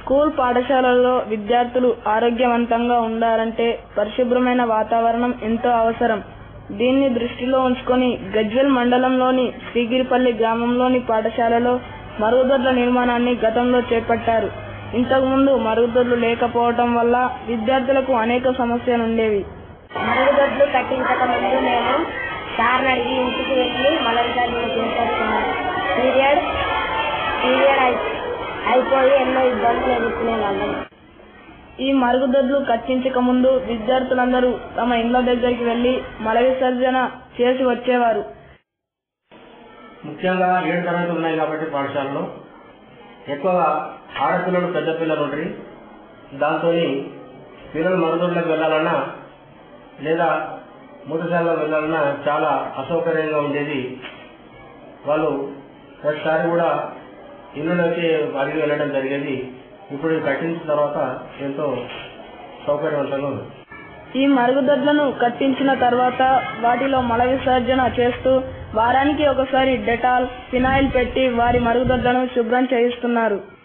school పాఠశాలల్లో విద్యార్థులు ఆరోగ్యవంతంగా ఉండాలంటే పరిశుభ్రమైన వాతావరణం ఎంతో అవసరం దీన్ని దృష్టిలో ఉంచుకొని గజ్వెల్ మండలంలోని శ్రీగిరిపల్లి గ్రామంలోని పాఠశాలలో మరుగుదొడ్ల నిర్మాణాన్ని గతంలో చేపట్టారు ఇంతకుముందు మరుగుదొడ్లు లేకపోవటం వల్ల విద్యార్థులకు అనేక సమస్యలు ఉండేవి మరుగుదొడ్లు కట్టించక ముందు మేము సార్ని అడిగి ఇంటికి వెళ్ళి మలవిసర్జన చేసేస్తున్నాం పీరియడ్ పీరియడ్ అయి అయిపోయి ఎన్నో ఇబ్బందులు ఎదుర్కొనే వాళ్ళం ఈ మరుగుదొడ్లు కట్టించక ముందు విద్యార్థులందరూ తమ ఇండ్ల దగ్గరికి వెళ్లి మల విసర్జన చేసి వచ్చేవారు ముఖ్యంగా ఏడు తరగతులు ఉన్నాయి కాబట్టి పాఠశాలలో ఎక్కువగా ఆడపిల్లలు పెద్ద పిల్లలు ఉంటారు దాంతో పిల్లలు మరుగుదొడ్లకు వెళ్ళాలన్నా లేదా మూటశాలలో వెళ్ళాలన్నా చాలా అసౌకర్యంగా ఉండేది వాళ్ళు ప్రతిసారి కూడా ఇల్లులోకి అడిగి వెళ్ళడం జరిగేది ఇప్పుడు ఇది కట్టించిన తర్వాత ఎంతో సౌకర్యవంతంగా ఉంది ఈ మరుగుదొడ్లను కట్టించిన తర్వాత వాటిలో మల విసర్జన చేస్తూ వారానికి ఒకసారి డెటాల్ ఫినాయిల్ పెట్టి వారి మరుగుదొడ్లను శుభ్రం చేయిస్తున్నారు